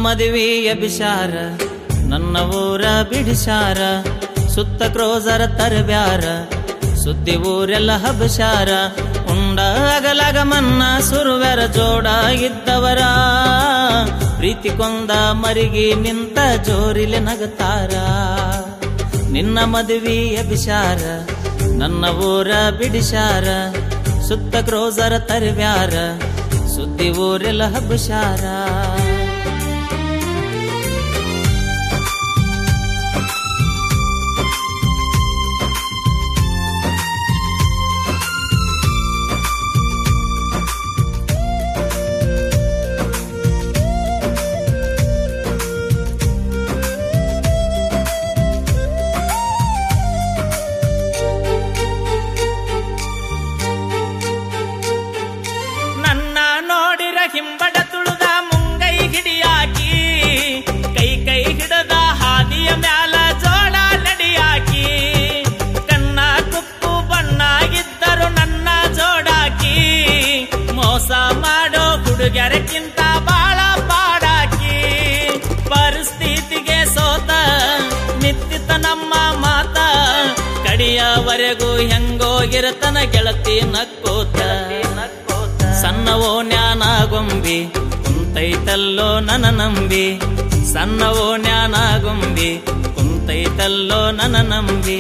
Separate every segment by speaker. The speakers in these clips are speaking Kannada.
Speaker 1: ಮದುವೆಯ ಬಿಷಾರ ನನ್ನ ಊರ ಬಿಡಿಸಾರ ಸುತ್ತ ಕ್ರೋಸರ ತರಬ್ಯಾರ ಸುದ್ದಿ ಊರೆಲ್ಲ ಹಬಶಾರ ಉಂಡ ಅಗಲಗ ಮನ್ನ ಸುರುವೆರ ಜೋಡ ಇದ್ದವರ ಪ್ರೀತಿ ಕೊಂದ ಮರಿಗಿ ನಿಂತ ಜೋರಿಲೆ ನಗತಾರ ನಿನ್ನ ಮದುವೆಯ ಬಿಷಾರ ನನ್ನ ಊರ ಬಿಡಿಸಾರ ಸುತ್ತ ಕ್ರೋಸರ ತರಬ್ಯಾರ ಸುದ್ದಿ ಊರೆಲ್ಲ ಹಬ್ಬಶಾರ ನನ್ನ ನೋಡಿರ ಹಿಂಬಡ ತುಳಿದ ಮುಂಗೈ ಹಿಡಿಯಾಕಿ ಕೈ ಕೈ ಹಿಡದ ಹಾದಿಯ ಮ್ಯಾಲ ಜೋಳ ನಡಿಯಾಕಿ ಕಣ್ಣ ಕುಪ್ಪು ಬಣ್ಣಾಗಿದ್ದರು ನನ್ನ ಜೋಡಾಕಿ ಮೋಸ ಮಾಡೋ ಹುಡುಗರಕ್ಕಿಂತ ಬಾಳ ಪಾಡಾಕಿ ಪರಿಸ್ಥಿತಿಗೆ ಸೋತ ನಿತ್ತಿತ ನಮ್ಮ ಮಾತ ಕಡಿಯವರೆಗೂ ಹೆಂಗೋಗಿರತನ ಗೆಳತಿ ನಕ್ಕೋತ ಸಣ್ಣವೋ ಜ್ಞಾನಗೊಂಬಿ ಕುಂತೈತಲ್ಲೋ ನನ್ನ ನಂಬಿ ಸಣ್ಣವೋ ಜ್ಞಾನಗೊಂಬಿ ಕುಂತೈತಲ್ಲೋ ನನ್ನ ನಂಬಿ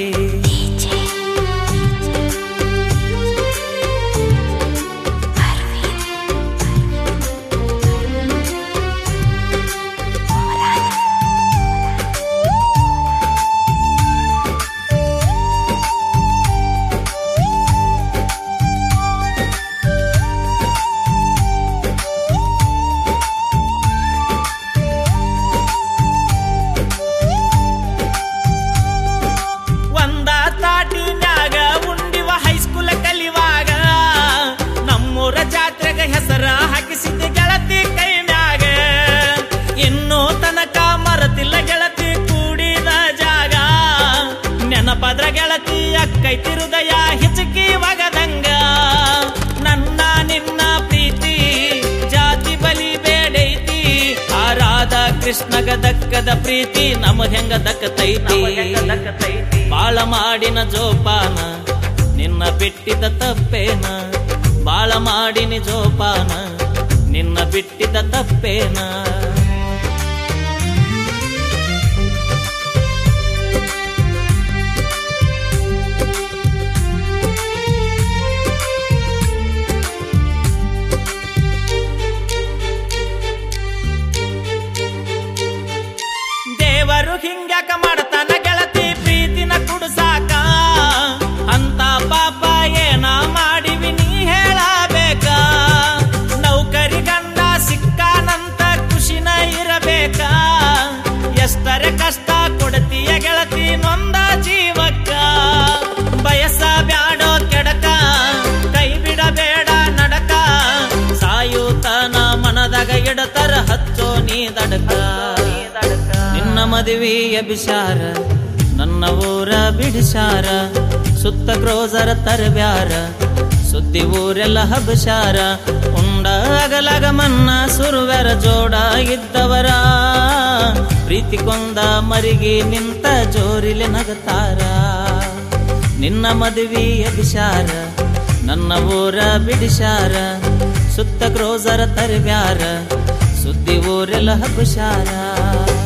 Speaker 1: ಒಂದ ತಾಟಿನ್ಯಾಗ ಉಂಡಿವ ಹೈಸ್ಕೂಲ್ ಕಲಿವಾಗ ನಮ್ಮೂರ ಜಾತ್ರೆಗ ಹೆಸರ ಹಾಕಿಸಿದ ಗೆಳತಿ ಕೈ ಮ್ಯಾಗ ಇನ್ನೂ ತನಕ ಮರತಿಲ್ಲ ಗೆಳತಿ ಕೂಡಿದ ಜಾಗ ನೆನಪದ್ರ ಗೆಳತಿ ಅಕ್ಕೈತಿ ಹೃದಯ ಹಿಚಕಿ ಒಗದಂಗ ನನ್ನ ನಿನ್ನ ಪ್ರೀತಿ ಜಾತಿ ಬಲಿ ಬೇಡೈತಿ ಆರಾಧ ಕೃಷ್ಣಗ ದಕ್ಕದ ಪ್ರೀತಿ ನಮಗ್ ಹೆಂಗ ದಕ್ಕತೈತಿ ಬಾಳ ಮಾಡಿನ ಜೋಪಾನ ನಿನ್ನ ಬಿಟ್ಟಿದ ತಪ್ಪೇನ ಬಾಳ ಮಾಡಿನಿ ಜೋಪಾನ ನಿನ್ನ ಬಿಟ್ಟಿದ ತಪ್ಪೇನ ದೇವರು ಹಿಂಗ್ಯಾಕ ಮಾಡ್ತಾನ ಗೆಳತಿ ಪ್ರೀತಿನ ಕುಡ್ಸಾಕ ಅಂತ ಪಾಪ ಏನ ಮಾಡಿವಿ ನೀ ಹೇಳಬೇಕ ನೌಕರಿ ಗಂಡ ಸಿಕ್ಕಾನಂತ ಖುಷಿನ ಇರಬೇಕ ಎಷ್ಟರ ಕಷ್ಟ ಕೊಡ್ತೀಯ ಗೆಳತಿ ನೊಂದ ಜೀವಕ್ಕ ಬಯಸ ಬ್ಯಾಡೋ ಕೆಡಕ ಕೈ ಬಿಡಬೇಡ ನಡಕ ಸಾಯುತನ ಮನದಾಗ ಇಡತರ ಹಚ್ಚೋ ನೀ ದಡಕ ನಿನ್ನ ಮದುವೆಯ ಬಿಷಾರ ನನ್ನ ಊರ ಬಿಡಿಸಾರ ಸುತ್ತ ಕ್ರೋಸರ ತರಬ್ಯಾರ ಸುದ್ದಿ ಊರೆಲ್ಲ ಹಬ್ಬಶಾರ ಉಂಡ ಅಗಲಗ ಮನ್ನ ಸುರುವೆರ ಜೋಡ ಇದ್ದವರ ಪ್ರೀತಿ ಕೊಂದ ಮರಿಗಿ ನಿಂತ ಜೋರಿಲೆ ನಗತಾರ ನಿನ್ನ ಮದುವೆಯ ಬಿಷಾರ ನನ್ನ ಊರ ಬಿಡಿಸಾರ ಸುತ್ತ ಕ್ರೋಸರ ತರಬ್ಯಾರ ಸುದ್ದಿ ಊರೆಲ್ಲ ಹಬ್ಬಶಾರ